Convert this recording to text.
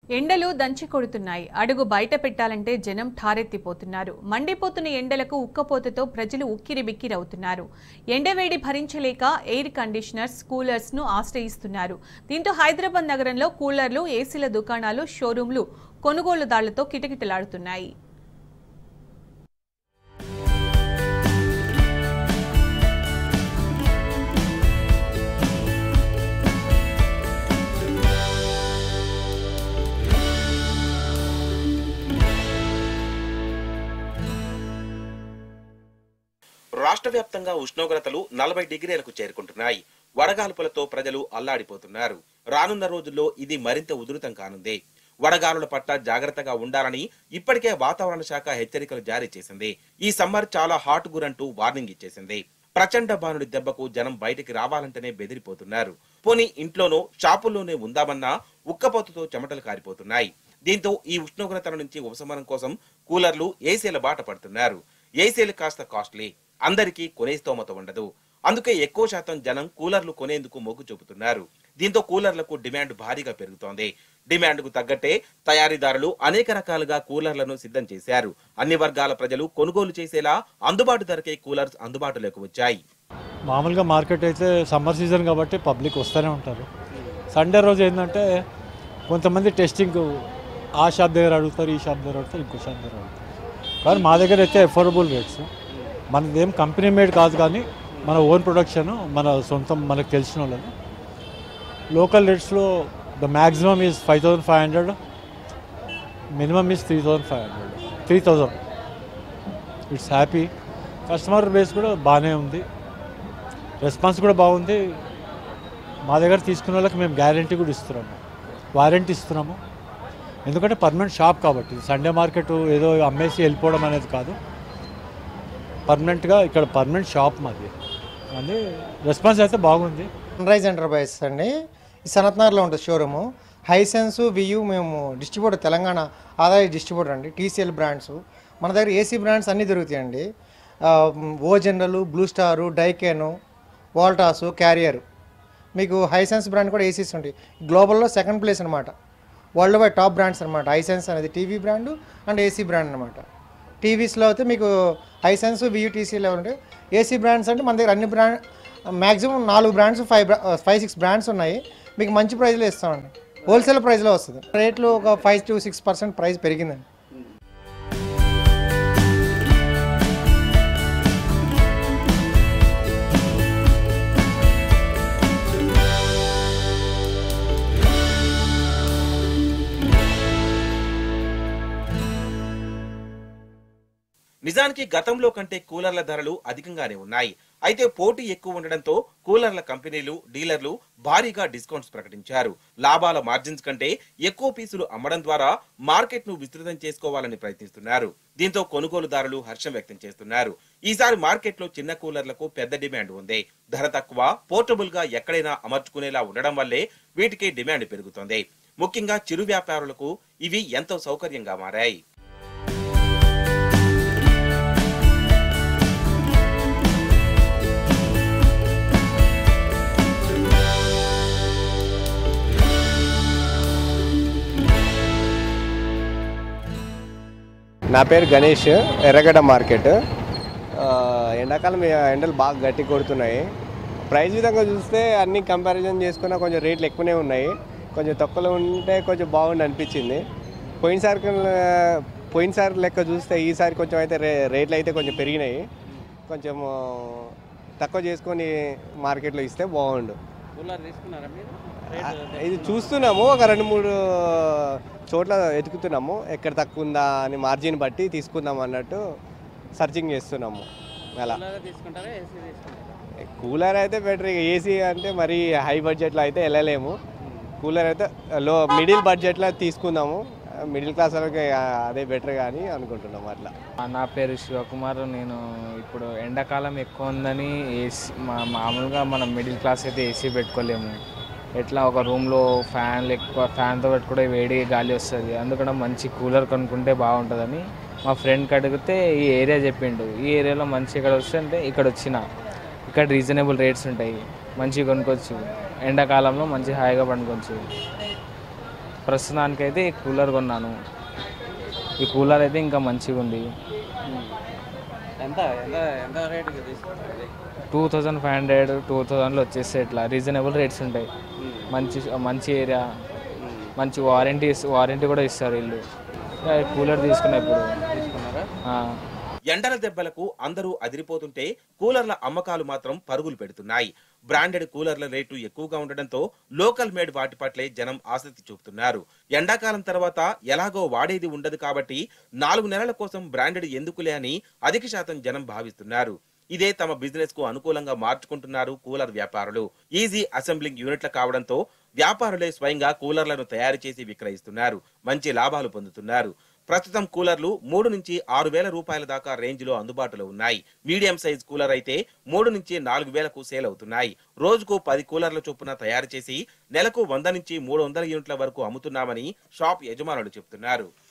ఎండలు దంచి కొడుతున్నాయి అడుగు బయట పెట్టాలంటే జనం ఠారెత్తిపోతున్నారు మండిపోతున్న ఎండలకు ఉక్కపోతతో ప్రజలు ఉక్కిరి బిక్కిరవుతున్నారు ఎండవేడి భరించలేక ఎయిర్ కండిషనర్స్ కూలర్స్ ను ఆశ్రయిస్తున్నారు దీంతో హైదరాబాద్ నగరంలో కూలర్లు ఏసీల దుకాణాలు షోరూంలు కొనుగోలుదారులతో కిటకిటలాడుతున్నాయి రాష్ట్ర వ్యాప్తంగా ఉష్ణోగ్రతలు నలభై డిగ్రీలకు చేరుకుంటున్నాయి వడగాల్పులతో ప్రజలు అల్లాడిపోతున్నారు రానున్న రోజుల్లో ఇది మరింత ఉధృతం కానుంది వడగాలుల పట్ల జాగ్రత్తగా ఉండాలని ఇప్పటికే వాతావరణ శాఖ హెచ్చరికలు జారీ చేసింది ఈ సమ్మర్ చాలా హాట్ గురంటూ వార్నింగ్ ఇచ్చేసింది ప్రచండ బానుడి దెబ్బకు జనం బయటికి రావాలంటేనే బెదిరిపోతున్నారు పోనీ ఇంట్లోనో షాపుల్లోనే ఉందామన్నా ఉక్కపోతతో చెమటలు కారిపోతున్నాయి దీంతో ఈ ఉష్ణోగ్రతల నుంచి ఉపశమనం కోసం కూలర్లు ఏసీల బాట పడుతున్నారు ఏసీలు కాస్త కాస్ట్లీ అందరికీ కొనే స్తోమత ఉండదు అందుకే ఎక్కువ శాతం జనం కూలర్లు కొనేందుకు మొగ్గు చూపుతున్నారు దీంతో కూలర్లకు డిమాండ్ భారీగా పెరుగుతోంది డిమాండ్ కు తగ్గట్టే తయారీదారులు అనేక రకాలుగా కూలర్లను సిద్ధం చేశారు అన్ని వర్గాల ప్రజలు కొనుగోలు చేసేలా అందుబాటు ధరకే కూలర్స్ అందుబాటులోకి వచ్చాయి మామూలుగా మార్కెట్ అయితే సమ్మర్ సీజన్ కాబట్టి పబ్లిక్ వస్తూనే ఉంటారు సండే రోజు ఏంటంటే కొంతమంది టెస్టింగ్ ఆ షాప్ దగ్గర అడుగుతారు ఈ షాప్ దగ్గర అడుగుతారు ఇంకో షాప్ దగ్గర అడుగుతారు కానీ మా దగ్గర అయితే అఫోర్డబుల్ రేట్స్ మనది ఏం కంపెనీ మేడ్ కాదు కానీ మన ఓన్ ప్రొడక్షన్ మన సొంతం మనకు తెలిసిన వాళ్ళది లోకల్ రేట్స్లో the maximum is five thousand five hundred minimum is three thousand five hundred three thousand it's happy customer base కూడా బాగానే ఉంది రెస్పాన్స్ కూడా బాగుంది మా దగ్గర తీసుకున్న వాళ్ళకి మేము గ్యారంటీ కూడా ఇస్తున్నాము వారంటీ ఇస్తున్నాము ఎందుకంటే పర్మనెంట్ షాప్ కాబట్టి సండే మార్కెట్ ఏదో అమ్మేసి వెళ్ళిపోవడం అనేది కాదు పర్మనెంట్గా ఇక్కడ పర్మనెంట్ షాప్ మాది అది రెస్పాన్స్ అయితే బాగుంది సన్ రైజ్ ఎంటర్ప్రైజెస్ అండి ఈ సనత్నగర్లో ఉంటుంది షోరూము హైసెన్స్ వియూ మేము డిస్ట్రిబ్యూటర్ తెలంగాణ ఆదాయ డిస్ట్రిబ్యూటర్ అండి టీసీఎల్ బ్రాండ్స్ మన దగ్గర ఏసీ బ్రాండ్స్ అన్నీ దొరుకుతాయండి ఆ, O General Blue Star Daikin Voltas Carrier మీకు హైసెన్స్ బ్రాండ్ కూడా ఏసీస్ ఉంటాయి గ్లోబల్లో సెకండ్ ప్లేస్ అనమాట వరల్డ్ వైడ్ టాప్ బ్రాండ్స్ అనమాట హైసెన్స్ అనేది TV brand and AC brand అనమాట టీవీస్లో అయితే మీకు హైసెన్స్ వియూటీసీ లెవెల్ ఉంటాయి ఏసీ బ్రాండ్స్ అంటే మన దగ్గర అన్ని బ్రాండ్ మ్యాక్సిమం నాలుగు బ్రాండ్స్ ఫైవ్ బ్రా- ఫైవ్ సిక్స్ బ్రాండ్స్ ఉన్నాయి మీకు మంచి ప్రైస్లో ఇస్తామండి హోల్సేల్ ప్రైస్లో వస్తుంది రేట్లు ఒక five to six percent price పెరిగిందండి నిజానికి గతంలో కంటే కూలర్ల ధరలు అధికంగానే ఉన్నాయి అయితే పోటీ ఎక్కువ ఉండడంతో కూలర్ల కంపెనీలు డీలర్లు భారీగా డిస్కౌంట్స్ ప్రకటించారు లాభాల మార్జిన్స్ కంటే ఎక్కువ పీసులు అమ్మడం ద్వారా మార్కెట్ ను విస్తృతం చేసుకోవాలని ప్రయత్నిస్తున్నారు దీంతో కొనుగోలుదారులు హర్షం వ్యక్తం చేస్తున్నారు ఈసారి మార్కెట్ లో చిన్న కూలర్లకు పెద్ద డిమాండ్ ఉంది ధర తక్కువ పోర్టబుల్ గా ఎక్కడైనా అమర్చుకునేలా ఉండడం వల్లే వీటికి డిమాండ్ పెరుగుతోంది ముఖ్యంగా చిరు వ్యాపారులకు ఇవి ఎంతో సౌకర్యంగా మారాయి నా పేరు గణేష్ ఎర్రగడ్డ మార్కెట్ ఆ, ఎండాకాలం ఈ ఎండలు బాగా గట్టి కొడుతున్నాయి ప్రైస్ విధంగా చూస్తే అన్ని కంపారిజన్ చేసుకున్నా కొంచెం రేట్లు ఎక్కువనే ఉన్నాయి కొంచెం తక్కువలో ఉంటే కొంచెం బాగుండి అనిపించింది పోయినసారి కన్నా- పోయినసారి లెక్క చూస్తే ఈసారి కొంచెం అయితే రే రేట్లు అయితే కొంచెం పెరిగినాయి కొంచెం తక్కువ చేసుకొని మార్కెట్లో ఇస్తే బాగుండు ఆ, ఇది చూస్తున్నాము ఒక రెండు మూడు చోట్ల వెతుకుతున్నాము ఎక్కడ తక్కువ ఉందా అని మార్జిన్ బట్టి తీసుకుందాం అన్నట్టు సర్చింగ్ చేస్తున్నాము అలా కూలర్ అయితే బెటర్ ఏసీ అంటే మరి హై బడ్జెట్లో అయితే వెళ్ళలేము కూలర్ అయితే లో మిడిల్ బడ్జెట్లో తీసుకుందాము మిడిల్ క్లాస్ వాళ్ళకి అదే బెటర్ కానీ అనుకుంటున్నాం అట్లా నా పేరు శివకుమార్ నేను ఇప్పుడు ఎండాకాలం ఎక్కువ ఉందని ఏసీ మా మామూలుగా మనం మిడిల్ క్లాస్ అయితే ఏసీ పెట్టుకోలేము ఎట్లా ఒక రూమ్లో ఫ్యాన్లు ఎక్కువ ఫ్యాన్తో పెట్టుకుంటే వేడి గాలి వస్తుంది అందుకని మంచి కూలర్ కొనుక్కుంటే బాగుంటుందని మా ఫ్రెండ్కి అడిగితే ఈ ఏరియా చెప్పిండు ఈ ఏరియాలో మంచి ఇక్కడ వస్తే అంటే ఇక్కడ వచ్చిన ఇక్కడ రీజనబుల్ రేట్స్ ఉంటాయి మంచిగా కొనుక్కోవచ్చు ఎండాకాలంలో మంచి హాయిగా పండుకోవచ్చు ప్రస్తుతానికైతే ఈ కూలర్ కొన్నాను ఈ కూలర్ అయితే ఇంకా మంచిగా ఉంది ఎంత ఎంత ఎంత రేటుకి తీసుకుంటుంది two thousand five hundred two థౌజండ్లో వచ్చేస్తే ఇట్లా రీజనబుల్ రేట్స్ ఉంటాయి మంచి మంచి ఏరియా మంచి వారంటీ వారంటీ కూడా ఇస్తారు వీళ్ళు ఇక కూలర్ తీసుకున్నా ఇప్పుడు తీసుకున్నారా ఆ. ఎండల దెబ్బలకు అందరూ అదిరిపోతుంటే కూలర్ల అమ్మకాలు మాత్రం పరుగులు పెడుతున్నాయి బ్రాండెడ్ కూలర్ల రేటు ఎక్కువగా ఉండడంతో లోకల్ మేడ్ వాటి పట్లే జనం ఆసక్తి చూపుతున్నారు ఎండాకాలం తర్వాత ఎలాగో వాడేది ఉండదు కాబట్టి నాలుగు నెలల కోసం బ్రాండెడ్ ఎందుకులే అని అధిక శాతం జనం భావిస్తున్నారు ఇదే తమ బిజినెస్ కు అనుకూలంగా మార్చుకుంటున్నారు కూలర్ వ్యాపారులు ఈజీ అసెంబ్లింగ్ యూనిట్లు కావడంతో వ్యాపారులే స్వయంగా కూలర్లను తయారు చేసి విక్రయిస్తున్నారు మంచి లాభాలు పొందుతున్నారు ప్రస్తుతం కూలర్లు మూడు నుంచి ఆరు వేల రూపాయల దాకా రేంజ్ లో అందుబాటులో ఉన్నాయి మీడియం సైజ్ కూలర్ అయితే మూడు నుంచి నాలుగు వేలకు సేల్ అవుతున్నాయి రోజుకు పది కూలర్ల చొప్పున తయారు చేసి నెలకు వంద నుంచి మూడు వందల యూనిట్ల వరకు అమ్ముతున్నామని షాప్ యజమానులు చెబుతున్నారు